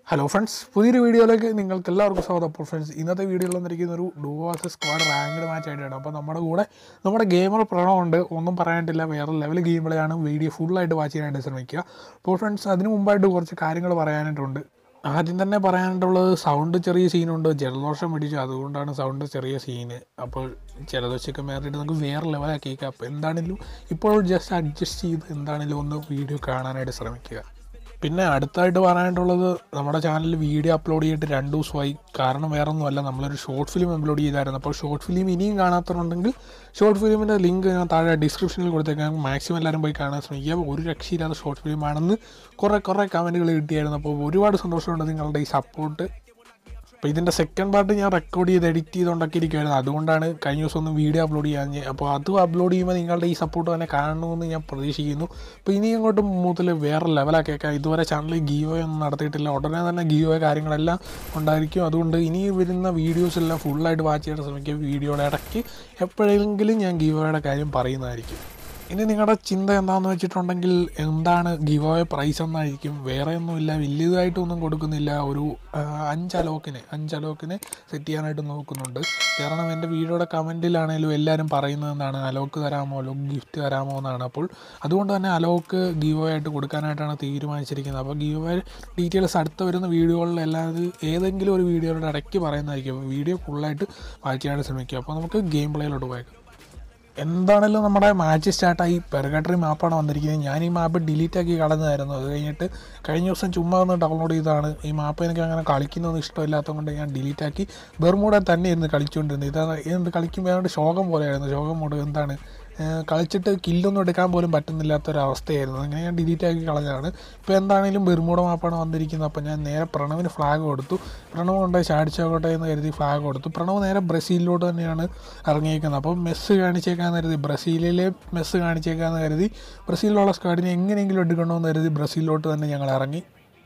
hello friends പുതിയൊരു വീഡിയോയിലേക്ക് നിങ്ങൾക്ക് എല്ലാവർക്കും സ്വാഗതം അപ്പോൾ ഫ്രണ്ട്സ് ഇന്നത്തെ വീഡിയോയിൽ വന്നിരിക്കുന്ന ഒരു ഡുവാസ് സ്ക്വാഡ് റാങ്ക്ഡ് മാച്ച് ആയിട്ടാണ് അപ്പോൾ നമ്മുടെ കൂടെ നമ്മുടെ ഗെയിമർ പ്രണവുണ്ട് ഒന്നും പറയാനിട്ടില്ല വേറെ ലെവൽ ഗെയിമുകളെയാണ് വീഡിയോ ഫുള്ളായിട്ട് വാച്ച് ചെയ്യാനായിട്ട് ശ്രമിക്കുക അപ്പോൾ ഫ്രണ്ട്സ് അതിന് മുമ്പായിട്ട് കുറച്ച് കാര്യങ്ങൾ പറയാനായിട്ടുണ്ട് ആദ്യം തന്നെ പറയാനായിട്ടുള്ളത് സൗണ്ട് ചെറിയ സീനുണ്ട് ജലദോഷം പിടിച്ചു അതുകൊണ്ടാണ് സൗണ്ട് ചെറിയ സീന് അപ്പോൾ ജലദോഷമൊക്കെ മാറിയിട്ട് നമുക്ക് വേറെ ലെവലാക്കിയേക്കാം അപ്പോൾ എന്താണെങ്കിലും ഇപ്പോൾ ജസ്റ്റ് അഡ്ജസ്റ്റ് ചെയ്ത് എന്താണെങ്കിലും ഒന്ന് വീഡിയോ കാണാനായിട്ട് ശ്രമിക്കുക പിന്നെ അടുത്തായിട്ട് പറയാനായിട്ടുള്ളത് നമ്മുടെ ചാനലിൽ വീഡിയോ അപ്ലോഡ് ചെയ്തിട്ട് രണ്ട് ദിവസമായി കാരണം വേറെ ഒന്നുമല്ല നമ്മളൊരു ഷോർട്ട് ഫിലിം അപ്ലോഡ് ചെയ്തായിരുന്നു അപ്പോൾ ഷോർട്ട് ഫിലിം ഇനിയും കാണാത്തതുണ്ടെങ്കിൽ ഷോർട്ട് ഫിലിമിൻ്റെ ലിങ്ക് ഞാൻ താഴെ ഡിസ്ക്രിപ്ഷനിൽ കൊടുത്തേക്കാം മാക്സിമം എല്ലാവരും പോയി കാണാൻ ശ്രമിക്കുക ഒരു രക്ഷയില്ലാത്ത ഷോർട്ട് ഫിലിം ആണെന്ന് കുറേ കുറേ കമൻറ്റുകൾ കിട്ടിയായിരുന്നു അപ്പോൾ ഒരുപാട് സന്തോഷമുണ്ട് നിങ്ങളുടെ ഈ സപ്പോർട്ട് അപ്പോൾ ഇതിൻ്റെ സെക്കൻഡ് പാർട്ട് ഞാൻ റെക്കോർഡ് ചെയ്ത് എഡിറ്റ് ചെയ്തുകൊണ്ടൊക്കെ ഇരിക്കുമായിരുന്നു അതുകൊണ്ടാണ് കഴിഞ്ഞ ദിവസം ഒന്ന് വീഡിയോ അപ്ലോഡ് ചെയ്യാൻ അപ്പോൾ അത് അപ്ലോഡ് ചെയ്യുമ്പോൾ നിങ്ങളുടെ ഈ സപ്പോർട്ട് തന്നെ കാണണമെന്ന് ഞാൻ പ്രതീക്ഷിക്കുന്നു അപ്പോൾ ഇനി അങ്ങോട്ട് മുതൽ വേറെ ലെവലാക്കിയേക്കാം ഇതുവരെ ചാനലിൽ ഗിയോ ഒന്നും നടത്തിയിട്ടില്ല ഉടനെ തന്നെ ഗിയോ കാര്യങ്ങളെല്ലാം ഉണ്ടായിരിക്കും അതുകൊണ്ട് ഇനി വരുന്ന വീഡിയോസ് എല്ലാം ഫുള്ളായിട്ട് വാച്ച് ചെയ്യാൻ ശ്രമിക്കുക വീഡിയോയുടെ ഇടയ്ക്ക് എപ്പോഴെങ്കിലും ഞാൻ ഗിയോയുടെ കാര്യം പറയുന്നതായിരിക്കും ഇനി നിങ്ങളുടെ ചിന്ത എന്താണെന്ന് വെച്ചിട്ടുണ്ടെങ്കിൽ എന്താണ് ഗിവോയെ പ്രൈസ് എന്നായിരിക്കും വേറെ ഒന്നുമില്ല വലിയതായിട്ടൊന്നും കൊടുക്കുന്നില്ല ഒരു ആ, അഞ്ച് അലോക്കിന് അഞ്ച് അലോക്കിന് സെറ്റ് ചെയ്യാനായിട്ട് നോക്കുന്നുണ്ട് കാരണം എൻ്റെ വീഡിയോയുടെ കമൻറ്റിലാണേലും എല്ലാവരും പറയുന്നത് എന്താണ് അലോക്ക് തരാമോ അലോക്ക് ഗിഫ്റ്റ് തരാമോ എന്നാണ് അപ്പോൾ അതുകൊണ്ട് തന്നെ അലോക്ക് ഗിവോ ആയിട്ട് കൊടുക്കാനായിട്ടാണ് തീരുമാനിച്ചിരിക്കുന്നത് അപ്പോൾ ഗിവോ ഡീറ്റെയിൽസ് അടുത്ത് വരുന്ന വീഡിയോകളിലെല്ലാം അത് ഏതെങ്കിലും ഒരു വീഡിയോയുടെ ഇടയ്ക്ക് പറയുന്നതായിരിക്കും അപ്പോൾ വീഡിയോ ഫുള്ളായിട്ട് വാച്ച് ചെയ്യാനായിട്ട് ശ്രമിക്കുക അപ്പോൾ നമുക്ക് ഗെയിം പ്ലേയിലോട്ട് പോയേക്കാം എന്താണല്ലോ നമ്മുടെ മാച്ച് സ്റ്റാർട്ടായി പെർഗട്ടറി മാപ്പാണ് വന്നിരിക്കുന്നത് ഞാൻ ഈ മാപ്പ് ഡിലീറ്റ് ആക്കി കളഞ്ഞതായിരുന്നു അത് കഴിഞ്ഞിട്ട് കഴിഞ്ഞ ദിവസം ചുമ്മാ ഒന്ന് ഡൗൺലോഡ് ചെയ്തതാണ് ഈ മാപ്പ് എനിക്ക് അങ്ങനെ കളിക്കുന്നതൊന്നും ഇഷ്ടമില്ലാത്തതുകൊണ്ട് ഞാൻ ഡിലീറ്റ് ആക്കി ബെർമൂടെ തന്നെ ഇരുന്ന് കളിച്ചുകൊണ്ടിരുന്നത് ഇതാണ് എന്ത് കളിക്കുമ്പോൾ ഏതാണ്ട് ശോകം പോലെയായിരുന്നു ശോകം മൂഡ് എന്താണ് ഏഹ് കളിച്ചിട്ട് കില്ലൊന്നും എടുക്കാൻ പോലും പറ്റുന്നില്ലാത്തൊരവസ്ഥയായിരുന്നു അങ്ങനെ ഞാൻ ഡിലീറ്റ് ആക്കി കളഞ്ഞതാണ് ഇപ്പോൾ എന്താണെങ്കിലും ബെർമൂട മാപ്പാണ് വന്നിരിക്കുന്നത് അപ്പോൾ ഞാൻ നേരെ പ്രണവിന് ഫ്ലാഗ് കൊടുത്തു പ്രണവ് കൊണ്ട് ചാടിച്ചോട്ടെ എന്ന് കരുതി ഫ്ലാഗ് കൊടുത്തു പ്രണവ് നേരെ ബ്രസീലിലോട്ട് തന്നെയാണ് ഇറങ്ങിയിരിക്കുന്നത് അപ്പോൾ മെസ്സ് കാണിച്ചേക്കാന്ന് കരുതി ബ്രസീലിലെ മെസ്സ് കാണിച്ചേക്കാന്ന് കരുതി ബ്രസീലിലുള്ള സ്ക്വാഡിനെ എങ്ങനെയെങ്കിലും എടുക്കണമെന്ന് കരുതി ബ്രസീലിലോട്ട് തന്നെ ഞങ്ങൾ ഇറങ്ങി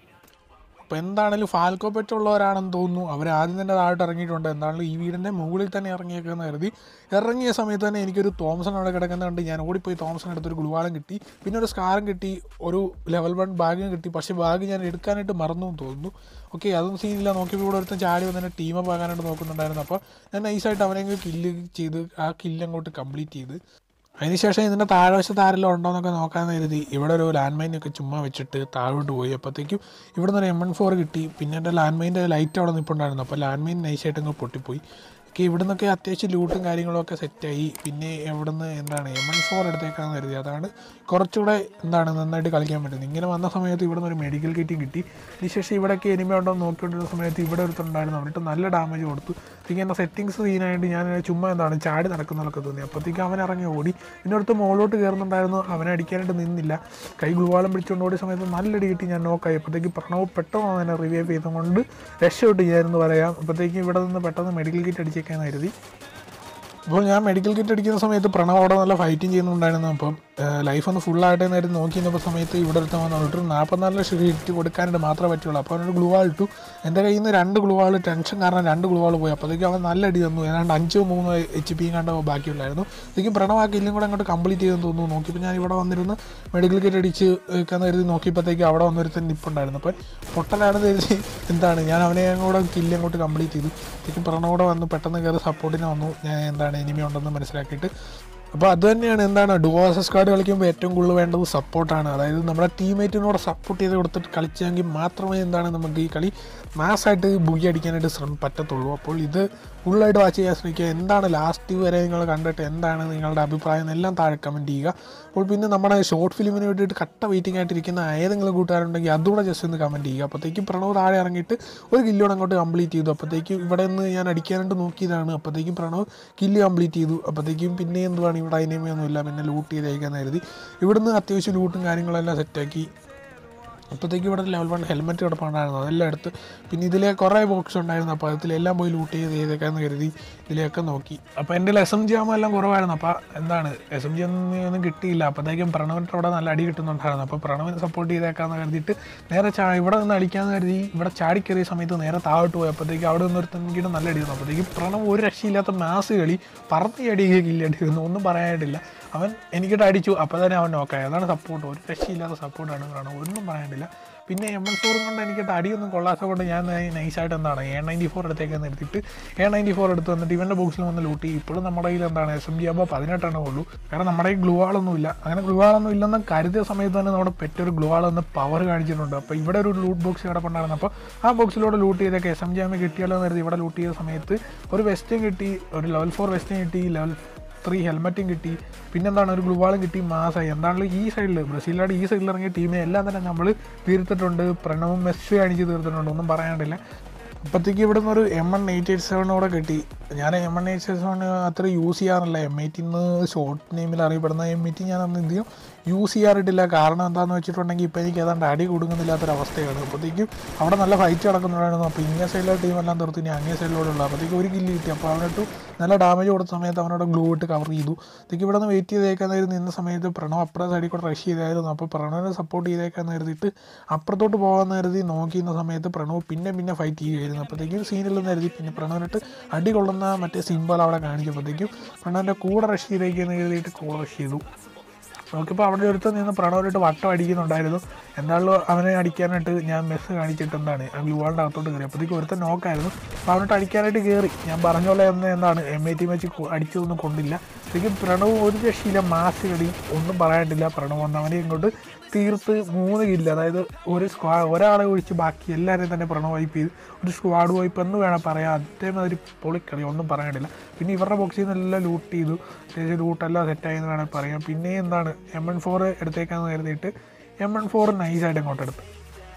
അപ്പോൾ എന്താണെങ്കിലും ഫാൽക്കോ പെറ്റുള്ളവരാണെന്ന് തോന്നുന്നു അവർ ആദ്യം തന്നെ താഴോട്ട് ഇറങ്ങിയിട്ടുണ്ട് എന്താണെങ്കിലും ഈ വീടിൻ്റെ മുകളിൽ തന്നെ ഇറങ്ങിയേക്കെന്ന് കരുതി ഇറങ്ങിയ സമയത്ത് തന്നെ എനിക്കൊരു തോംസൺ അവിടെ കിടക്കുന്നുണ്ട് ഞാൻ ഓടിപ്പോയി തോംസൺ എടുത്തൊരു ഗുളുവാളം കിട്ടി പിന്നെ ഒരു സ്കാറും കിട്ടി ഒരു ലെവൽ വൺ ബാഗും കിട്ടി പക്ഷേ ബാഗ് ഞാൻ എടുക്കാനായിട്ട് മറന്നു എന്ന് തോന്നുന്നു ഓക്കെ അതൊന്നും സീനില്ല നോക്കിയപ്പോൾ ഇവിടെ ഒരുത്തൻ ചാടി വന്നിട്ട് ടീമപ്പ് ആകാനായിട്ട് നോക്കുന്നുണ്ടായിരുന്നു അപ്പോൾ ഞാൻ നൈസായിട്ട് അവനെ കില്ല് ചെയ്ത് ആ കില്ല് അങ്ങോട്ട് കംപ്ലീറ്റ് ചെയ്ത് അതിനുശേഷം ഇതിൻ്റെ താഴ്വശത്ത് ആരെല്ലാം ഉണ്ടോ എന്നൊക്കെ നോക്കാൻ കരുതി ഇവിടെ ഒരു ലാൻഡ് മൈനൊക്കെ ചുമ്മാ വെച്ചിട്ട് താഴോട്ട് പോയി അപ്പോഴത്തേക്കും ഇവിടെ നിന്ന് ഒരു എം എൺ ഫോർ കിട്ടി പിന്നെ എൻ്റെ ലാൻഡ് മൈൻ്റെ ലൈറ്റ് അവിടെ നിൽപ്പുണ്ടായിരുന്നു അപ്പോൾ ലാൻഡ് മൈൻ നൈസായിട്ട് അങ്ങ് പൊട്ടിപ്പോയി ഓക്കെ ഇവിടെ നിന്നൊക്കെ അത്യാവശ്യം ലൂട്ടും കാര്യങ്ങളൊക്കെ സെറ്റായി പിന്നെ എവിടുന്ന് എന്താണ് എം എൺ ഫോർ എടുത്തേക്കാന്ന് കരുതി അതാണ് കുറച്ചുകൂടെ എന്താണ് നന്നായിട്ട് കളിക്കാൻ പറ്റുന്നത് ഇങ്ങനെ വന്ന സമയത്ത് ഇവിടെ നിന്ന് ഒരു മെഡിക്കൽ കിറ്റും കിട്ടി അതിനുശേഷം ഇവിടെയൊക്കെ എനിമ ഉണ്ടോ എന്ന് നോക്കിക്കൊണ്ടിരുന്ന സമയത്ത് ഇവിടെ ഒരുത്തുണ്ടായിരുന്നു അവനിട്ട് നല്ല ഡാമേജ് കൊടുത്തു പിന്നെ എൻ്റെ സെറ്റിങ്സ് സീനായിട്ട് ഞാൻ ചുമ്മാ എന്താണ് ചാടി നടക്കുന്നതൊക്കെ തോന്നി അപ്പോഴത്തേക്കും അവൻ ഇറങ്ങി ഓടി പിന്നെ അടുത്ത് മുകളിലോട്ട് കയറുന്നുണ്ടായിരുന്നു അവനെ അടിക്കാനായിട്ട് നിന്നില്ല കൈ ഗുളുവാളം പിടിച്ചുകൊണ്ട് ഓടിയ സമയത്ത് നല്ലടി കിട്ടി ഞാൻ നോക്കായി അപ്പോഴത്തേക്ക് പ്രണവ് പെട്ടെന്ന് അവനെ റിവൈവ് ചെയ്തുകൊണ്ട് രക്ഷപ്പെട്ട് ചെയ്യാമെന്ന് പറയാം അപ്പോഴത്തേക്കും ഇവിടെ നിന്ന് പെട്ടെന്ന് മെഡിക്കൽ കിറ്റ് അടിച്ചേക്കാന്ന് കരുതി അപ്പോൾ ഞാൻ മെഡിക്കൽ കിറ്റ് അടിക്കുന്ന സമയത്ത് പ്രണവ് അവിടെ നല്ല ഫൈറ്റിംഗ് ചെയ്യുന്നുണ്ടായിരുന്നു അപ്പം ലൈഫ് ഒന്ന് ഫുള്ളായിട്ട് നേരം നോക്കി നിന്നപ്പോൾ സമയത്ത് ഇവിടെ ഒരുത്തൻ വന്നു ഒരു നാൽപ്പത്തിനാല് ലക്ഷം ഹിറ്റ് കൊടുക്കാനായിട്ട് മാത്രമേ പറ്റുള്ളൂ അപ്പോൾ അവനൊരു ഗ്ലൂവാൾ ഇട്ടു എൻ്റെ കയ്യിൽ നിന്ന് രണ്ട് ഗ്ലൂവാൾ ടെൻഷൻ കാരണം രണ്ട് ഗ്ലൂവാൾ പോയി അപ്പോഴത്തേക്കും അവൻ നല്ല അടി തന്നു ഏതാണ്ട് അഞ്ചോ മൂന്നോ എച്ച് പിയും കണ്ട ബാക്കിയുള്ളായിരുന്നു അപ്പോഴത്തേക്കും പ്രണവ് ആ കില്ലും കൂടെ അങ്ങോട്ട് കംപ്ലീറ്റ് ചെയ്തെന്ന് തോന്നുന്നു നോക്കിയപ്പോൾ ഞാൻ ഇവിടെ വന്നിരുന്ന് മെഡിക്കൽ കിറ്റ് അടിച്ച് വെക്കാന്ന് കരുതി നോക്കിയപ്പോഴത്തേക്ക് അവിടെ വന്നൊരുത്തൻ നിപ്പുണ്ടായിരുന്നു അപ്പോൾ പൊട്ടലാണെന്ന് കരുതി എന്താണ് ഞാൻ അവനെ കൂടെ കില്ല് അങ്ങോട്ട് കംപ്ലീറ്റ് ചെയ്തു അപ്പോഴത്തേക്കും പ്രണവോടെ വന്നു പെട്ടെന്ന് കയറി സപ്പോർട്ടിന് വന്നു ഞാൻ എന്താണ് എനിമി ഉണ്ടെന്ന് മനസ്സിലാക്കിയിട്ട് അപ്പോൾ അത് തന്നെയാണ് എന്താണ് ഡുവോസസ് കാർഡ് കളിക്കുമ്പോൾ ഏറ്റവും കൂടുതൽ വേണ്ടത് സപ്പോർട്ടാണ് അതായത് നമ്മുടെ ടീമേറ്റിനോട് സപ്പോർട്ട് ചെയ്ത് കൊടുത്തിട്ട് കളിച്ചെങ്കിൽ മാത്രമേ എന്താണ് നമുക്ക് ഈ കളി മാസ്സായിട്ട് ബുഗി അടിക്കാനായിട്ട് ശ്രമം പറ്റത്തുള്ളൂ അപ്പോൾ ഇത് ഫുള്ളായിട്ട് വാച്ച് ചെയ്യാൻ ശ്രമിക്കുക എന്താണ് ലാസ്റ്റ് വരെ നിങ്ങൾ കണ്ടിട്ട് എന്താണ് നിങ്ങളുടെ അഭിപ്രായം എല്ലാം താഴെ കമൻറ്റ് ചെയ്യുക അപ്പോൾ പിന്നെ നമ്മുടെ ഷോർട്ട് ഫിലിമിന് വേണ്ടിയിട്ട് കട്ട വെയിറ്റിംഗ് ആയിട്ടിരിക്കുന്ന ഏതെങ്കിലും കൂട്ടുകാരുണ്ടെങ്കിൽ അതുകൂടെ ജസ്റ്റ് ഒന്ന് കമൻറ്റ് ചെയ്യുക അപ്പോഴത്തേക്കും പ്രണവ് താഴെ ഇറങ്ങിയിട്ട് ഒരു കില്ലോട് അങ്ങോട്ട് കംപ്ലീറ്റ് ചെയ്തു അപ്പോഴത്തേക്കും ഇവിടെ നിന്ന് ഞാൻ അടിക്കാനായിട്ട് നോക്കിയതാണ് അപ്പോഴത്തേക്കും പ്രണവ് കില്ല് കംപ്ലീറ്റ് ചെയ്തു അപ്പോഴത്തേക്കും പിന്നെ എന്തുവാണ് ഇവിടെ അനിമയൊന്നുമില്ല പിന്നെ ലൂട്ട് ചെയ്തേക്കാന്ന് കരുതി ഇവിടുന്ന് അത്യാവശ്യം ലൂട്ടും കാര്യങ്ങളെല്ലാം സെറ്റാക്കി അപ്പോഴത്തേക്കും ഇവിടെ ലെവൽ വൺ ഹെൽമെറ്റ് കിടപ്പുണ്ടായിരുന്നു അതെല്ലാം എടുത്ത് പിന്നെ ഇതിലെ കുറേ ബോക്സ് ഉണ്ടായിരുന്നു അപ്പോൾ അതിലെല്ലാം പോയി ലൂട്ട് ചെയ്ത് ചെയ്തേക്കാന്ന് കരുതി ഇതിലെയൊക്കെ നോക്കി അപ്പോൾ എൻ്റെ എസ് എം ജി ആകുമ്പോൾ എല്ലാം കുറവായിരുന്നു അപ്പോൾ എന്താണ് എസ് എം ജി ഒന്നും ഒന്നും കിട്ടിയില്ല അപ്പോഴത്തേക്കും പ്രണവിൻ്റെ അവിടെ നല്ല അടി കിട്ടുന്നുണ്ടായിരുന്നു അപ്പോൾ പ്രണവിനെ സപ്പോർട്ട് ചെയ്തേക്കാന്ന് കരുതിയിട്ട് നേരെ ചാ ഇവിടെ നിന്ന് അടിക്കാന്ന് കരുതി ഇവിടെ ചാടി കയറിയ സമയത്ത് നേരെ താഴോട്ട് പോയി അപ്പോഴത്തേക്ക് അവിടെ നിന്ന് ഒരുത്തൻകിട്ട് നല്ല അടി തന്നു അപ്പോഴത്തേക്കും പ്രണവ് ഒരു രക്ഷയില്ലാത്ത മാസ് കളി പറത്തി അടിക്കുക കില്ലടിക്കുന്നു ഒന്നും പറയാനായിട്ടില്ല അവൻ എനിക്കിട്ട് അടിച്ചു അപ്പോൾ തന്നെ അവൻ നോക്കായി അതാണ് സപ്പോർട്ട് ഒരു രക്ഷയില്ലാത്ത സപ്പോർട്ടാണ് പ്രണവ് ഒന്നും പറയാനില്ല പിന്നെ എം എൻ ഫോറും കൊണ്ട് എനിക്ക് അടിയൊന്നും കൊള്ളാത്ത കൊണ്ട് ഞാൻ നൈസായിട്ട് എന്താണ് എ നയൻറ്റി ഫോർ എടുത്തേക്കെന്ന് എടുത്തിട്ട് എ നയൻറ്റി ഫോർ എടുത്ത് വന്നിട്ട് ഇവൻ്റെ ബോക്സിൽ വന്ന് ലൂട്ടി ഇപ്പോഴും നമ്മുടെ കയ്യിൽ എന്താണ് എസ് എം ജി ആകുമ്പോൾ പതിനെട്ടെണ്ണേ ഉള്ളൂ കാരണം നമ്മുടെ ഈ ഗ്ലൂ ആളൊന്നും ഇല്ല അങ്ങനെ ഗ്ലൂ ആളൊന്നും ഇല്ലെന്ന് കരുതിയ സമയത്ത് തന്നെ നമ്മുടെ പെറ്റൊരു ഗ്ലൂ ആൾ ഒന്ന് പവർ കാണിച്ചിട്ടുണ്ട് അപ്പോൾ ഇവിടെ ഒരു ലൂട്ട് ബോക്സ് കിടപ്പുണ്ടായിരുന്നു അപ്പോൾ ആ ബോക്സിലൂടെ ലൂട്ട് ചെയ്തൊക്കെ എസ് എം ജി ആകുമ്പോൾ കിട്ടിയാലോ എന്ന് കരുതി ഇവിടെ ലൂട്ട് ചെയ്ത സമയത്ത് ഒരു വെസ്റ്റും കിട്ടി ഒരു ലെവൽ ഫോർ വെസ്റ്റും കിട്ടി ലെവൽ ത്രീ ഹെൽമെറ്റും കിട്ടി പിന്നെന്താണ് ഒരു ഗ്ലൂവാളും കിട്ടി മാസമായി എന്താണെങ്കിലും ഈ സൈഡിൽ ബ്രസീലിലാണ് ഈ സൈഡിൽ ഇറങ്ങിയ ടീമിനെ എല്ലാം തന്നെ നമ്മൾ തീർത്തിട്ടുണ്ട് പ്രണവും മെസ്സി കാണിച്ച് തീർത്തിട്ടുണ്ട് ഒന്നും പറയാണ്ടില്ല അപ്പോഴത്തേക്ക് ഇവിടുന്ന് ഒരു എം എൺ എയ്റ്റ് എയ്റ്റ് സെവനോടെ കിട്ടി ഞാൻ എം എൺ എയ്റ്റ് സെവൻ അത്ര യൂസ് ചെയ്യാറില്ല എം എയ്റ്റിന്ന് ഷോർട്ട് നെയിമിൽ അറിയപ്പെടുന്ന എം എയ്റ്റി ഞാൻ അന്ന് എന്ത് ചെയ്യും യൂസ് ചെയ്യാറിട്ടില്ല കാരണം എന്താണെന്ന് വെച്ചിട്ടുണ്ടെങ്കിൽ ഇപ്പോൾ എനിക്ക് ഏതാണ്ട് അടി കൊടുക്കുന്നില്ലാത്തൊരവസ്ഥയാണ് അപ്പോഴത്തേക്കും അവിടെ നല്ല ഫൈറ്റ് നടക്കുന്നുണ്ടായിരുന്നു അപ്പോൾ ഇങ്ങേ സൈഡിലെ ടീമെല്ലാം തീർത്ത് ഇനി അങ്ങേ സൈഡിലൂടെ ഉള്ളു അപ്പോഴത്തേക്ക് ഒരു കില്ല് കിട്ടി അപ്പോൾ അവനിട്ട് നല്ല ഡാമേജ് കൊടുത്ത സമയത്ത് അവനോട് ഗ്ലൂ ഇട്ട് കവർ ചെയ്തു അപ്പോഴത്തേക്ക് ഇവിടെ നിന്ന് വെയിറ്റ് ചെയ്തേക്കാന്നായിരുന്നു നിന്ന സമയത്ത് പ്രണവ് അപ്പുറത്തെ സൈഡിൽ കൂടെ റഷ് ചെയ്തായിരുന്നു അപ്പോൾ പ്രണവിനെ സപ്പോർട്ട് ചെയ്തേക്കാന്ന് കരുതിയിട്ട് അപ്പുറത്തോട്ട് പോകാമെന്ന് കരുതി നോക്കിയിരുന്ന സമയത്ത് പ്രണവ് പിന്നെ പിന്നെ ഫൈറ്റ് ചെയ്യുമായിരുന്നു അപ്പോഴത്തേക്കും സീനില്ലെന്ന് കരുതി പിന്നെ പ്രണവിനിട്ട് അടി കൊള്ളുന്ന മറ്റേ സിമ്പിൾ അവിടെ കാണിച്ചപ്പോഴത്തേക്കും പ്രണവിൻ്റെ കൂടെ റഷ് ചെയ്തേക്കെന്ന് കരുതിയിട്ട് കൂടെ റഷ് ചെയ്തു നോക്കിയപ്പോൾ അവിടെ ഒരുത്ത് നിന്ന് പ്രണവരായിട്ട് വട്ടം അടിക്കുന്നുണ്ടായിരുന്നു എന്താണല്ലോ അവനെ അടിക്കാനായിട്ട് ഞാൻ മെസ്സ് കാണിച്ചിട്ട് എന്താണ് ആ ഗ്ലൂവാളിൻ്റെ അകത്തോട്ട് കയറി അപ്പോഴത്തേക്ക് ഒരുത്തൻ നോക്കായിരുന്നു അപ്പോൾ അവനിട്ട് അടിക്കാനായിട്ട് കയറി ഞാൻ പറഞ്ഞ പോലെ എന്ന് എന്താണ് എം ഐ ടി വെച്ച് അടിച്ചതൊന്നും കൊണ്ടില്ല ശരിക്കും പ്രണവ് ഒരു രക്ഷയില്ല മാസ് കളി ഒന്നും പറയാനിട്ടില്ല പ്രണവ് വന്നവനെ ഇങ്ങോട്ട് തീർത്ത് മൂന്ന് കില്ല അതായത് ഒരു സ്ക്വാ ഒരാളെ ഒഴിച്ച് ബാക്കി എല്ലാവരെയും തന്നെ പ്രണവ് വൈപ്പ് ചെയ്ത് ഒരു സ്ക്വാഡ് വൈപ്പ് എന്ന് വേണം പറയാം അതേമാതിരി പൊളിക്കളി ഒന്നും പറയാനില്ല പിന്നെ ഇവരുടെ ബോക്സിൽ നിന്നെല്ലാം ലൂട്ട് ചെയ്തു അത്യാവശ്യം ലൂട്ടെല്ലാം സെറ്റായി എന്ന് വേണമെങ്കിൽ പറയാം പിന്നെ എന്താണ് എം എൺ ഫോർ എടുത്തേക്കാന്ന് കരുതിയിട്ട് എം എൺ ഫോർ നൈസായിട്ട് അങ്ങോട്ട് എടുത്തു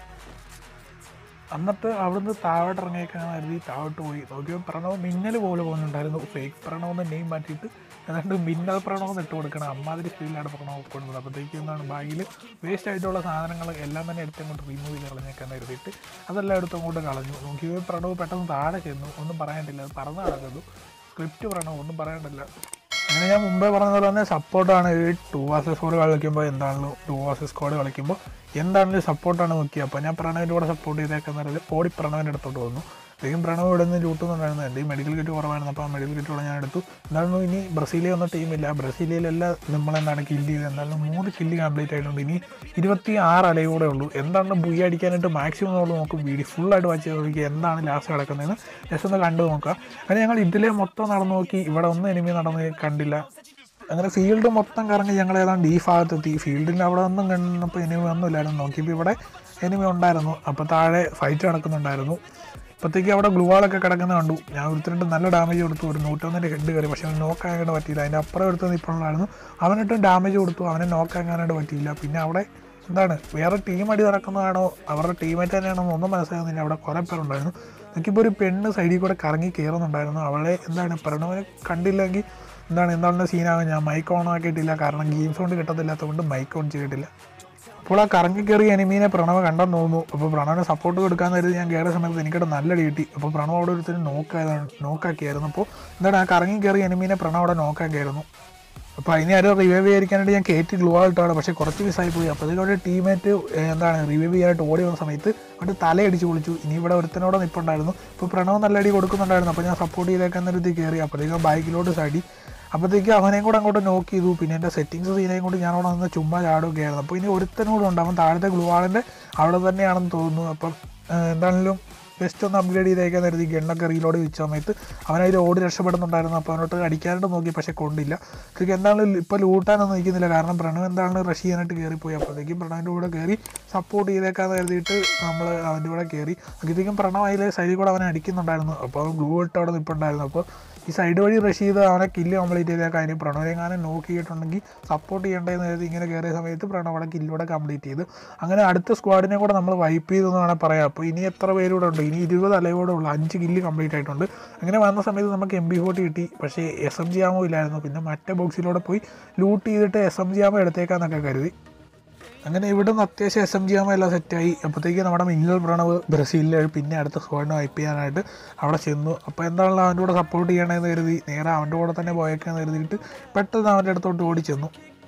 എന്നിട്ട് അവിടുന്ന് താഴോട്ട് ഇറങ്ങിയേക്കാൻ കരുതി താഴോട്ട് പോയി നോക്കിയപ്പോൾ പ്രണവ് മിന്നൽ പോലെ പോകുന്നുണ്ടായിരുന്നു ഫേക്ക് പ്രണവ് എന്ന് നെയിം മാറ്റിയിട്ട് ഏതാണ്ട് മിന്നൽ പ്രണവ് എന്ന് ഇട്ട് കൊടുക്കണം അമ്മാതിരി സ്പീഡിലാണ് പ്രണവ് കൊടുക്കുന്നത് അപ്പോഴത്തേക്ക് എന്താണ് ബാഗിൽ വേസ്റ്റ് ആയിട്ടുള്ള സാധനങ്ങൾ എല്ലാം തന്നെ എടുത്ത് അങ്ങോട്ട് റിമൂവ് ചെയ്ത് കളഞ്ഞേക്കാൻ കരുതിയിട്ട് അതെല്ലാം എടുത്ത് അങ്ങോട്ട് കളഞ്ഞു നോക്കിയപ്പോൾ പ്രണവ് പെട്ടെന്ന് താഴെ ചെന്നു ഒന്നും പറയാനില്ല അത് പറന്ന് നടക്കുന്നു സ്ക്രിപ്റ്റ് പ്രണവ് ഒന്നും പറയാനില്ല അങ്ങനെ ഞാൻ മുമ്പേ പറഞ്ഞ പോലെ തന്നെ സപ്പോർട്ടാണ് ഈ ടു വാസസ് ഫോർ കളിക്കുമ്പോൾ എന്താണല്ലോ ടു വാസസ് സ്ക്വാഡ് കളിക്കുമ്പോൾ എന്താണെങ്കിലും സപ്പോർട്ടാണ് നോക്കിയത് അപ്പോൾ ഞാൻ പ്രണവിൻ്റെ കൂടെ സപ്പോർട്ട് ചെയ്തേക്കുന്നത് ഓടി പ്രണവിൻ്റെ അടുത്തോട്ട് വന്നു അധികം പ്രണവ് ഇവിടെ നിന്ന് ലൂട്ടുന്നുണ്ടായിരുന്നു എൻ്റെ ഈ മെഡിക്കൽ കിറ്റ് കുറവായിരുന്നു അപ്പോൾ ആ മെഡിക്കൽ കിറ്റുള്ള ഞാൻ എടുത്തു എന്തായിരുന്നു ഇനി ബ്രസീലിൽ ഒന്നും ടീമില്ല ബ്രസീലിലെല്ലാം നമ്മളെന്താണ് കില്ല് ചെയ്ത് എന്തായാലും മൂന്ന് കില്ല് കംപ്ലീറ്റ് ആയിട്ടുണ്ട് ഇനി ഇരുപത്തി ആറ് അലയും കൂടെ ഉള്ളൂ എന്താണ് ബുയി അടിക്കാനായിട്ട് മാക്സിമം നമ്മൾ നോക്കും വീഡിയോ ഫുള്ളായിട്ട് വാച്ച് ചെയ്ത് നോക്കി എന്താണ് ലാസ്റ്റ് കിടക്കുന്നതെന്ന് ജസ്റ്റ് ഒന്ന് കണ്ടു നോക്കുക അങ്ങനെ ഞങ്ങൾ ഇതിലെ മൊത്തം നടന്നു നോക്കി ഇവിടെ ഒന്നും എനിമി നടന്ന് കണ്ടില്ല അങ്ങനെ ഫീൽഡ് മൊത്തം കറങ്ങി ഞങ്ങൾ ഏതാണ്ട് ഈ ഭാഗത്തെത്തി ഫീൽഡിൽ അവിടെ ഒന്നും കണ്ടപ്പോൾ എനിമി ഒന്നുമില്ലായിരുന്നു നോക്കിയപ്പോൾ ഇവിടെ എനിമി ഉണ്ടായിരുന്നു അപ്പോൾ താഴെ ഫൈറ്റ് നടക്കുന്നുണ്ടായിരുന്നു അപ്പോഴത്തേക്ക് അവിടെ ഗ്ലൂവാളൊക്കെ കിടക്കുന്ന കണ്ടു ഞാൻ ഒരുത്തരിട്ട് നല്ല ഡാമേജ് കൊടുത്തു ഒരു നൂറ്റൊന്നിൻ്റെ ഹെഡ് കയറി പക്ഷേ അവന് നോക്കാനായിട്ട് പറ്റിയില്ല അതിൻ്റെ അപ്പുറം എടുത്ത് നിൽപ്പുണ്ടായിരുന്നു അവനിട്ടും ഡാമേജ് കൊടുത്തു അവനെ നോക്കാനായിട്ട് പറ്റിയില്ല പിന്നെ അവിടെ എന്താണ് വേറെ ടീം അടി നടക്കുന്നതാണോ അവരുടെ ടീമേറ്റ് തന്നെയാണോ ഒന്നും മനസ്സിലാകുന്നില്ല അവിടെ കുറേ പേരുണ്ടായിരുന്നു എനിക്കിപ്പോൾ ഒരു പെണ്ണ് സൈഡിൽ കൂടെ കറങ്ങി കയറുന്നുണ്ടായിരുന്നു അവളെ എന്താണ് പ്രണവനെ കണ്ടില്ലെങ്കിൽ എന്താണ് എന്താണ് സീനാകും ഞാൻ മൈക്ക് ഓൺ ആക്കിയിട്ടില്ല കാരണം ഗെയിം സൗണ്ട് കിട്ടത്തില്ലാത്തതുകൊണ്ട് മൈക്ക് ഓൺ ചെയ്തിട്ടില്ല അപ്പോൾ ആ കറങ്ങി കയറിയ എനിമീനെ പ്രണവ് കണ്ടെന്ന് തോന്നുന്നു അപ്പോൾ പ്രണവിനെ സപ്പോർട്ട് കൊടുക്കാൻ കരുതി ഞാൻ കയറിയ സമയത്ത് എനിക്കിവിടെ നല്ല അടി കിട്ടി അപ്പോൾ പ്രണവ് അവിടെ ഒരുത്തിന് നോക്കായതാണ് നോക്കാക്കിയായിരുന്നു അപ്പോൾ എന്താണ് ആ കറങ്ങി കയറിയ എനിമീനെ പ്രണവ് അവിടെ നോക്കാക്കിയായിരുന്നു അപ്പോൾ അതിനെ ആരും റിവൈവ് ചെയ്യാനായിട്ട് ഞാൻ കയറ്റി ഗ്ലൂ ആയിട്ടാണ് പക്ഷേ കുറച്ച് മിസ്സായി പോയി അപ്പോഴത്തേക്കും അവിടെ ടീമേറ്റ് എന്താണ് റിവൈവ് ചെയ്യാനായിട്ട് ഓടി വന്ന സമയത്ത് അവിടെ തലയടിച്ച് പൊളിച്ചു ഇനി ഇവിടെ ഒരുത്തനോടെ നിൽപ്പുണ്ടായിരുന്നു ഇപ്പോൾ പ്രണവ് നല്ല അടി കൊടുക്കുന്നുണ്ടായിരുന്നു അപ്പോൾ ഞാൻ സപ്പോർട്ട് ചെയ്തേക്കാൻ ഒരു കയറി അപ്പോഴത്തേക്കും ബൈക്കിലോട്ട് ചാടി അപ്പോഴത്തേക്ക് അവനെയും കൂടെ അങ്ങോട്ട് നോക്ക് ചെയ്തു പിന്നെ എൻ്റെ സെറ്റിങ്സ് സീനെയും കൊണ്ട് ഞാൻ അവിടെ നിന്ന് ചുമ്മാ ചാടുകയായിരുന്നു അപ്പോൾ ഇനി ഒരുത്തനോട് ഉണ്ട് അവൻ താഴത്തെ ഗ്ലൂ ആളിൻ്റെ അവിടെ തന്നെയാണെന്ന് തോന്നുന്നു അപ്പം ഏഹ്, എന്താണെങ്കിലും ജസ്റ്റ് ഒന്ന് അപ്ഗ്രേഡ് ചെയ്തേക്കാൻ കരുതി ഗണ്ണൊക്കെ റീലോഡ് വെച്ച സമയത്ത് അവനതിൽ ഓടി രക്ഷപ്പെടുന്നുണ്ടായിരുന്നു അപ്പോൾ അവനോട്ട് അടിക്കാനായിട്ട് നോക്കി പക്ഷേ കൊണ്ടില്ല ക്രിക്ക് എന്താണെങ്കിലും ഇപ്പോൾ ലൂട്ടാനൊന്നും നിൽക്കുന്നില്ല കാരണം പ്രണവ് എന്താണ് റഷ് ചെയ്യാനായിട്ട് കയറിപ്പോയി അപ്പോഴത്തേക്കും പ്രണവിൻ്റെ കൂടെ കയറി സപ്പോർട്ട് ചെയ്തേക്കാന്ന് കരുതിയിട്ട് നമ്മൾ അവൻ്റെ കൂടെ കയറി അപ്പോഴത്തേക്കും പ്രണവ് അതിൽ സൈഡിൽ കൂടെ അവനെ അടിക്കുന്നുണ്ടായിരുന്നു അപ്പോൾ അവൻ ഗ്ലൂ ഇട്ട് അവിടെ നിൽപ്പുണ്ടായിരുന്നു അപ്പോൾ ഈ സൈഡ് വഴി റഷ് ചെയ്ത് അവനെ കില്ല് കംപ്ലീറ്റ് ചെയ്തേക്കാം അതിന് പ്രണവരെങ്ങാനും നോക്കിയിട്ടുണ്ടെങ്കിൽ സപ്പോർട്ട് ചെയ്യേണ്ടതെന്ന് കരുതി ഇങ്ങനെ കയറിയ സമയത്ത് പ്രണവ് അവിടെ കില്ലൂടെ കംപ്ലീറ്റ് ചെയ്തു അങ്ങനെ അടുത്ത സ്ക്വാഡിനെ കൂടെ നമ്മൾ വൈപ്പ് ചെയ്തു എന്ന് വേണമെങ്കിൽ പറയാം അപ്പോൾ ഇനി എത്ര പേരൂടെ ഉണ്ട് ഇനി ഇരുപത് അലയോടെ ഉള്ളൂ അഞ്ച് കില്ല് കംപ്ലീറ്റ് ആയിട്ടുണ്ട് അങ്ങനെ വന്ന സമയത്ത് നമുക്ക് എം ബി ഫോർട്ടി കിട്ടി പക്ഷേ എസ് എം ജി ആമോ ഇല്ലായിരുന്നു പിന്നെ മറ്റേ ബോക്സിലൂടെ പോയി ലൂട്ട് ചെയ്തിട്ട് എസ് എം ജി ആമോ എടുത്തേക്കാന്നൊക്കെ കരുതി അങ്ങനെ ഇവിടെ നിന്ന് അത്യാവശ്യം എസ് എം ജി ആമ എല്ലാം സെറ്റായി അപ്പോഴത്തേക്ക് നമ്മുടെ മിന്നൽ പ്രണവ് ബ്രസീലിൽ പിന്നെ അടുത്ത സ്ക്വാഡിനെ വൈപ്പ് ചെയ്യാനായിട്ട് അവിടെ ചെന്നു അപ്പോൾ എന്താണല്ലോ അവൻ്റെ കൂടെ സപ്പോർട്ട് ചെയ്യണമെന്ന് കരുതി നേരെ അവൻ്റെ കൂടെ തന്നെ പോയേക്കാന്ന് കരുതിയിട്ട് പെട്ടെന്ന് അവൻ്റെ അടുത്തോട്ട് ഓടി ചെന്നു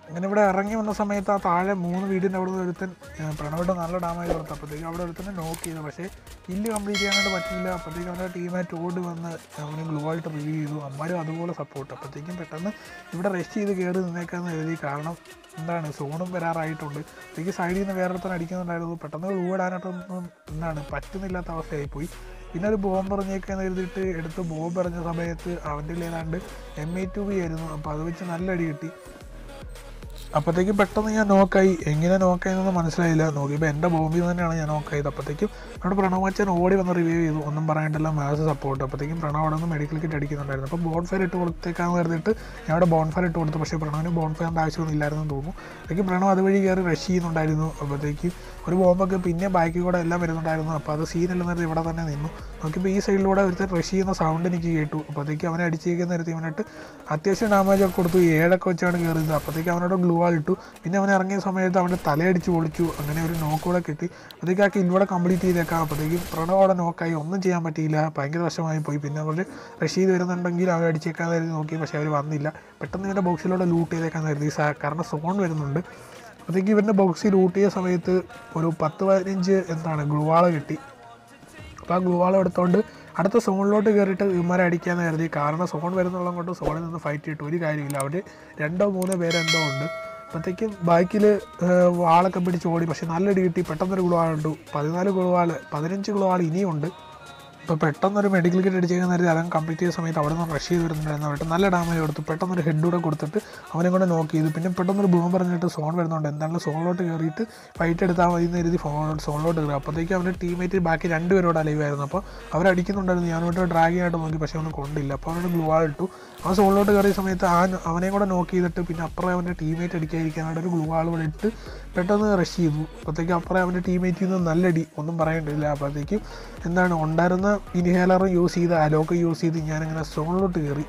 അങ്ങനെ ഇവിടെ ഇറങ്ങി വന്ന സമയത്ത് ആ താഴെ മൂന്ന് വീടിൻ്റെ അവിടെ നിന്ന് ഒരുത്തൻ പ്രണവിട്ട് നല്ല ഡാമേജ് കൊടുത്തു അപ്പോഴത്തേക്കും അവിടെ ഒരുത്തന്നെ നോക്ക് ചെയ്തു പക്ഷേ കില്ല് കംപ്ലീറ്റ് ചെയ്യാനായിട്ട് പറ്റിയില്ല അപ്പോഴത്തേക്കും അവൻ്റെ ടീമായിട്ട് ഓടി വന്ന് അവന് ഗ്ലൂ ആയിട്ട് റിവ്യൂ ചെയ്തു അമ്മാരും അതുപോലെ സപ്പോർട്ട് അപ്പോഴത്തേക്കും പെട്ടെന്ന് ഇവിടെ റെസ്റ്റ് ചെയ്ത് കയറി നിന്നേക്കാന്ന് എഴുതി കാരണം എന്താണ് സോണും വരാറായിട്ടുണ്ട് എനിക്ക് സൈഡിൽ നിന്ന് വേറെ ഒരുത്തൻ അടിക്കുന്നുണ്ടായിരുന്നു പെട്ടെന്ന് ഗ്ലൂ ഇടാനായിട്ടൊന്നും എന്താണ് പറ്റുന്നില്ലാത്ത അവസ്ഥയായിപ്പോയി പിന്നെ ഒരു ബോംബ് എറിഞ്ഞേക്കാന്ന് എഴുതിയിട്ട് എടുത്ത് ബോംബ് എറിഞ്ഞ സമയത്ത് അവൻ്റെ ഏതാണ്ട് എം എ ടു ബി ആയിരുന്നു അപ്പോൾ അത് വെച്ച് നല്ല അടി കിട്ടി അപ്പോഴത്തേക്കും പെട്ടെന്ന് ഞാൻ നോക്കായി എങ്ങനെ നോക്കായെന്നൊന്ന് മനസ്സിലായില്ല നോക്കിയപ്പോൾ എൻ്റെ ബോംബിൽ തന്നെയാണ് ഞാൻ നോക്കായത് അപ്പോഴത്തേക്കും നമ്മുടെ പ്രണവച്ചൻ ഓടി വന്ന് റിവ്യൂ ചെയ്തു ഒന്നും പറയാണ്ടില്ല മാസ് സപ്പോർട്ട് അപ്പോഴത്തേക്കും പ്രണവ് അവിടെ നിന്ന് മെഡിക്കൽ കിറ്റ് അടിക്കുന്നുണ്ടായിരുന്നു അപ്പോൾ ബോൺ ഫയർ ഇട്ട് കൊടുത്തേക്കാന്ന് കരുതിയിട്ട് ഞാൻ അവിടെ ബോൺ ഫയർ ഇട്ട് കൊടുത്തു പക്ഷേ പ്രണവിന് ബോൺ ഫയറിൻ്റെ ആവശ്യമൊന്നും ഇല്ലായിരുന്നു തോന്നുന്നു അപ്പോഴേക്കും പ്രണവ് അതുവഴി കയറി റഷ് ചെയ്യുന്നുണ്ടായിരുന്നു അപ്പോഴത്തേക്കും ഒരു ബോംബൊക്കെ പിന്നെ ബാക്കിൽ കൂടെ എല്ലാം വരുന്നുണ്ടായിരുന്നു അപ്പോൾ അത് സീനെല്ലാം നേരത്തെ ഇവിടെ തന്നെ നിന്നു നോക്കിയപ്പോൾ ഈ സൈഡിലൂടെ ഒരുത്തൻ റഷ് ചെയ്യുന്ന സൗണ്ട് എനിക്ക് കേട്ടു അപ്പോഴത്തേക്കും അവനെ അടിച്ചേക്കുന്ന നേരത്തെ ഇവനായിട്ട് അത്യാവശ്യം ഡാമേജ് ഒക്കെ കൊടുത്തു ഏഴൊക്കെ വെച്ചാണ് കയറിയത് അപ്പോഴത്തേക്കും അവനോട് ഗ്ലൂ ആൾ ഇട്ടു പിന്നെ അവൻ ഇറങ്ങിയ സമയത്ത് അവൻ്റെ തലയടിച്ച് പൊളിച്ചു അങ്ങനെ ഒരു നോക്ക് കൂടെ കിട്ടി അപ്പോഴത്തേക്ക് ആ കില്ലൂടെ കംപ്ലീറ്റ് ചെയ്തേക്കാം അപ്പോഴത്തേക്കും പ്രണവ് അവിടെ നോക്കായി ഒന്നും ചെയ്യാൻ പറ്റിയില്ല ഭയങ്കര വശമായി പോയി പിന്നെ അവർ റഷ് ചെയ്ത് വരുന്നുണ്ടെങ്കിൽ അവർ അടിച്ചേക്കാൻ കരുതി നോക്കി പക്ഷേ അവർ വന്നില്ല പെട്ടെന്ന് ഇവൻ്റെ ബോക്സിലൂടെ ലൂട്ട് ചെയ്തേക്കാൻ കരുതി സാ- കാരണം സോൺ വരുന്നുണ്ട് അപ്പോഴത്തേക്ക് ഇവൻ്റെ ബോക്സിൽ ലൂട്ട് ചെയ്ത സമയത്ത് ഒരു പത്ത് പതിനഞ്ച് എന്താണ് ഗ്ലൂവാള കിട്ടി അപ്പോൾ ആ ഗ്ലൂവാളം എടുത്തുകൊണ്ട് അടുത്ത സോണിലോട്ട് കയറിയിട്ട് ഇവന്മാരെ അടിക്കാന്ന് കരുതി കാരണം സോൺ വരുന്നുള്ളത് കൊണ്ട് സോണിൽ നിന്ന് ഫൈറ്റ് ചെയ്തിട്ട് ഒരു കാര്യമില്ല അവർ രണ്ടോ മൂന്നോ പേരെന്തോ ഉണ്ട് അപ്പോഴത്തേക്കും ബാക്കിൽ വാളൊക്കെ പിടിച്ച് ഓടി പക്ഷേ നല്ല ഇടി കിട്ടി പെട്ടെന്നൊരു ഗ്ലൂവാളുണ്ട് പതിനാല് ഗ്ലൂവാൾ പതിനഞ്ച് ഗ്ലൂവാൾ ഇനിയുണ്ട് ഇപ്പോൾ പെട്ടെന്നൊരു മെഡിക്കൽ കിറ്റ് അടിച്ചേക്കാൻ നേരത്തെ അതങ്ങ് കംപ്ലീറ്റ് ചെയ്ത സമയത്ത് അവിടെ നിന്ന് റഷ് ചെയ്ത് വരുന്നുണ്ടായിരുന്നു അവിടെ നല്ല ഡാമേജ് കൊടുത്തു പെട്ടെന്നൊരു ഹെഡ് കൂടെ കൊടുത്തിട്ട് അവനെ കൊണ്ട് നോക്ക് ചെയ്തു പിന്നെ പെട്ടെന്നൊരു ബൂം പറഞ്ഞിട്ട് സോൺ വരുന്നുണ്ട് എന്തായാലും സോണിലോട്ട് കയറിയിട്ട് ഫൈറ്റ് എടുത്താൽ മതി എന്ന് കരുതി ഫോൺ സോണിലോട്ട് കയറി അപ്പോഴത്തേക്കും അവൻ്റെ ടീമേറ്റ് ബാക്കി രണ്ടുപേരോട് അലൈവായിരുന്നു അപ്പോൾ അവരടിക്കുന്നുണ്ടായിരുന്നു ഞാനോട്ട് ഡ്രാഗ് ചെയ്യാനായിട്ട് നോക്കി പക്ഷേ അവന് കൊണ്ടില്ല അപ്പോൾ അവനോട് ഗ്ലൂ ആൾ ഇട്ടു അവൻ സോണിലോട്ട് കയറിയ സമയത്ത് ആ അവനെ കൂടെ നോക്ക് ചെയ്തിട്ട് പിന്നെ അപ്പുറം അവൻ്റെ ടീമേറ്റ് അടിക്കാതിരിക്കാനായിട്ട് ഒരു ഗ്ലൂ ആൾ കൂടെ ഇട്ട് പെട്ടെന്ന് റഷ് ചെയ്തു അപ്പോഴത്തേക്കും അപ്പുറം അവൻ്റെ ടീമേറ്റിൽ നിന്ന് നല്ലടി ഒന്നും പറയേണ്ടില്ല അപ്പോഴത്തേക്കും എന്താണ് ഉണ്ടായിരുന്ന ഇൻഹേലറും യൂസ് ചെയ്ത് അലോക്ക് യൂസ് ചെയ്ത് ഞാനിങ്ങനെ സോണിലോട്ട് കയറി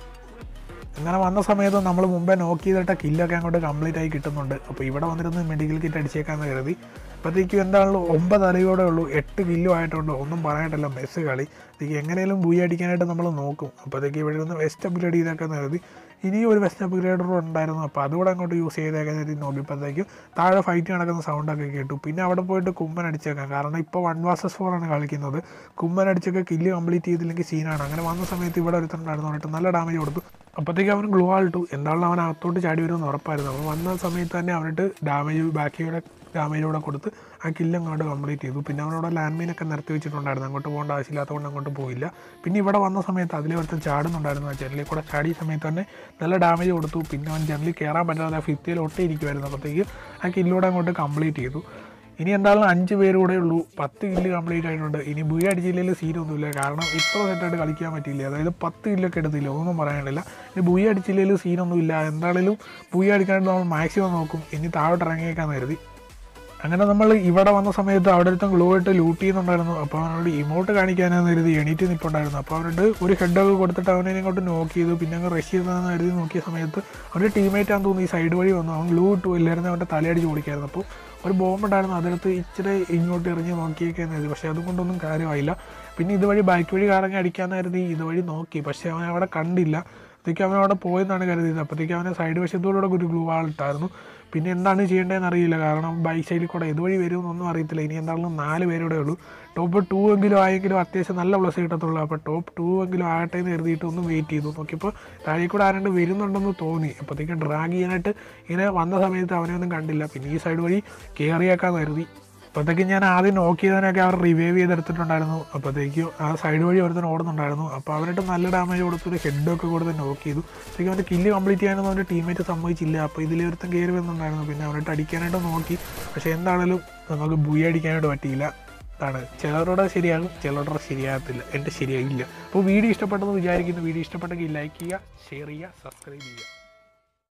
അങ്ങനെ വന്ന സമയത്ത് നമ്മൾ മുമ്പേ നോക്ക് ചെയ്തിട്ട കില്ലൊക്കെ അങ്ങോട്ട് കംപ്ലീറ്റ് ആയി കിട്ടുന്നുണ്ട് അപ്പോൾ ഇവിടെ വന്നിരുന്ന് മെഡിക്കൽ കിറ്റ് അടിച്ചേക്കാന്ന് കരുതി അപ്പോഴത്തേക്കും എന്താണല്ലോ ഒമ്പത് അലയോടെ ഉള്ളൂ എട്ട് കില്ലോ ആയിട്ടുണ്ട് ഒന്നും പറയാനില്ല മെസ്സ് കളി ഇത് എങ്ങനെയും ബുയി അടിക്കാനായിട്ട് നമ്മൾ നോക്കും അപ്പോഴത്തേക്ക് ഇവിടെ നിന്ന് വെസ്റ്റ് അപ്ഗ്രേഡ് ചെയ്തേക്കാന്ന് കരുതി ഇനിയും ഒരു വെസ്റ്റ് അപ്ഗ്രേഡർ ഉണ്ടായിരുന്നു അപ്പോൾ അതുകൂടെ അങ്ങോട്ട് യൂസ് ചെയ്തേക്കാൻ കരുതി നോക്കിയപ്പോഴത്തേക്കും താഴെ ഫൈറ്റ് നടക്കുന്ന സൗണ്ടൊക്കെ കേട്ടു പിന്നെ അവിടെ പോയിട്ട് കുമ്മൻ അടിച്ചേക്കാം കാരണം ഇപ്പോൾ വൺ വാസസ് ഫോർ ആണ് കളിക്കുന്നത് കുമ്മൻ അടിച്ചൊക്കെ കില്ല് കംപ്ലീറ്റ് ചെയ്തില്ലെങ്കിൽ സീനാണ് അങ്ങനെ വന്ന സമയത്ത് ഇവിടെ ഒരുത്തണ്ടായിരുന്നു പറഞ്ഞിട്ട് നല്ല ഡാമേജ് കൊടുത്തു അപ്പോഴത്തേക്ക് അവൻ ഗ്ലൂ ആൾട്ടു എന്താണെന്ന് അവൻ അകത്തോട്ട് ചാടി വരുമെന്ന് ഉറപ്പായിരുന്നു അപ്പോൾ വന്ന സമയത്ത് തന്നെ അവനിട്ട് ഡാമേജ് ബാക്കിയുടെ ഡാമേജ് കൂടെ കൊടുത്ത് ആ കില്ല് അങ്ങോട്ട് കംപ്ലീറ്റ് ചെയ്തു പിന്നെ അവനവിടെ ലാൻഡ് മീനൊക്കെ നിരത്തി വെച്ചിട്ടുണ്ടായിരുന്നു അങ്ങോട്ട് പോകേണ്ട ആവശ്യമില്ലാത്തതുകൊണ്ട് അങ്ങോട്ട് പോയില്ല പിന്നെ ഇവിടെ വന്ന സമയത്ത് അതിലെ ഒരുത്തൻ ചാടുന്നുണ്ടായിരുന്നു ആ ജനലിൽ കൂടെ ചാടിയ സമയത്ത് തന്നെ നല്ല ഡാമേജ് കൊടുത്തു പിന്നെ അവൻ ജനലിൽ കയറാൻ പറ്റാതെ ഫിഫ്റ്റിയിൽ ഒട്ടിയിരിക്കുമായിരുന്നു അപ്പോഴത്തേക്ക് ആ കില്ലൂടെ അങ്ങോട്ട് കംപ്ലീറ്റ് ചെയ്തു ഇനി എന്തായാലും അഞ്ച് പേര് കൂടെ ഉള്ളൂ പത്ത് കില്ല് കംപ്ലീറ്റ് ആയിട്ടുണ്ട് ഇനി ബുയ അടിച്ചില്ലെങ്കിൽ സീനൊന്നുമില്ല കാരണം ഇത്ര സെറ്റായിട്ട് കളിക്കാൻ പറ്റിയില്ല അതായത് പത്ത് കില്ലൊക്കെ എടുത്തില്ല ഒന്നും പറയാനില്ല ഇനി ബുയ അടിച്ചില്ലെങ്കിൽ സീനൊന്നുമില്ല എന്താണെങ്കിലും ബുയ അടിക്കാനായിട്ട് നമ്മൾ മാക്സിമം നോക്കും ഇനി താഴോട്ട് ഇറങ്ങിയേക്കാൻ കരുതി അങ്ങനെ നമ്മൾ ഇവിടെ വന്ന സമയത്ത് അവിടെ ഒരുത്തം ഗ്ലോ ഇട്ട് ലൂട്ട് ചെയ്യുന്നുണ്ടായിരുന്നു അപ്പോൾ അവനോട് ഇമോട്ട് കാണിക്കാനെന്ന് കരുതി എണീറ്റ് നിൽപ്പുണ്ടായിരുന്നു അപ്പോൾ അവനോട് ഒരു ഹെഡൊക്കെ കൊടുത്തിട്ട് അവനെ ഇങ്ങോട്ട് നോക്ക് ചെയ്തു പിന്നെ അങ്ങ് റഷ് ചെയ്തതെന്ന് കരുതി നോക്കിയ സമയത്ത് അവൻ്റെ ടീമേറ്റ് ആണെന്ന് തോന്നുന്നു ഈ സൈഡ് വഴി വന്നു അവൻ ഗ്ലൂ ഇട്ടു ഇല്ലായിരുന്നു അവൻ്റെ തലയടിച്ച് ഓടിക്കായിരുന്നു അപ്പോൾ ഒരു ബോംബ് ഉണ്ടായിരുന്നു അതെടുത്ത് ഇച്ചിരി ഇങ്ങോട്ട് എറിഞ്ഞ് നോക്കിയേക്കാന്ന് കരുതി പക്ഷേ അതുകൊണ്ടൊന്നും കാര്യമായില്ല പിന്നെ ഇതുവഴി ബാക്ക് വഴി കറങ്ങി അടിക്കാന്ന് കരുതി ഇതുവഴി നോക്കി പക്ഷേ അവൻ അവിടെ കണ്ടില്ല അപ്പോഴത്തേക്ക് അവൻ അവിടെ പോയെന്നാണ് കരുതിയത് അപ്പോഴത്തേക്ക് അവനെ സൈഡ് വശത്തോടെ ഒരു ഗ്ലൂ ആളിട്ടായിരുന്നു പിന്നെ എന്താണ് ചെയ്യേണ്ടതെന്ന് അറിയില്ല കാരണം ബൈക്ക് സൈഡിൽ കൂടെ ഇതുവഴി വരുമെന്നൊന്നും അറിയത്തില്ല ഇനി എന്താണെങ്കിലും നാല് പേരുടെ ഉള്ളൂ ടോപ്പ് ടു എങ്കിലും ആയെങ്കിലും അത്യാവശ്യം നല്ല പ്ലസ് കിട്ടത്തുള്ളൂ അപ്പോൾ ടോപ്പ് ടു എങ്കിലും ആകട്ടെ എന്ന് കരുതിയിട്ട് ഒന്ന് വെയിറ്റ് ചെയ്തു നോക്കിയപ്പോൾ താഴെ കൂടെ ആരാണ്ട് വരുന്നുണ്ടെന്ന് തോന്നി അപ്പോഴത്തേക്കും ഡ്രാഗ് ചെയ്യാനായിട്ട് ഇങ്ങനെ വന്ന സമയത്ത് അവനെ ഒന്നും കണ്ടില്ല പിന്നെ ഈ സൈഡ് വഴി കയറിയേക്കാന്ന് കരുതി അപ്പോഴത്തേക്കും ഞാൻ ആദ്യം നോക്കി ചെയ്തതിനൊക്കെ അവർ റിവൈവ് ചെയ്തെടുത്തിട്ടുണ്ടായിരുന്നു അപ്പോഴത്തേക്കും ആ സൈഡ് വഴി ഒരുത്തൻ ഓടുന്നുണ്ടായിരുന്നു അപ്പോൾ അവനായിട്ട് നല്ല ഡാമേജ് കൊടുത്തിട്ട് ഹെഡൊക്കെ കൊടുത്ത് നോക്ക് ചെയ്തു അപ്പോഴത്തേക്കും അവൻ്റെ കില്ല് കംപ്ലീറ്റ് ചെയ്യാനൊന്നും അവൻ്റെ ടീമേറ്റ് സമ്മതിച്ചില്ല അപ്പോൾ ഇതിൽ ഒരുത്തൻ കയറി വരുന്നുണ്ടായിരുന്നു പിന്നെ അവനായിട്ട് അടിക്കാനായിട്ട് നോക്കി പക്ഷേ എന്താണേലും നമുക്ക് ബുയി അടിക്കാനായിട്ട് പറ്റിയില്ല ആണ് ചിലരുടെ ശരിയാകും ചിലരുടെ ശരിയാകത്തില്ല എൻ്റെ ശരിയാകില്ല അപ്പോൾ വീഡിയോ ഇഷ്ടപ്പെട്ടെന്ന് വിചാരിക്കുന്നു വീഡിയോ ഇഷ്ടപ്പെട്ടെങ്കിൽ ലൈക്ക് ചെയ്യുക ഷെയർ ചെയ്യുക സബ്സ്ക്രൈബ് ചെയ്യുക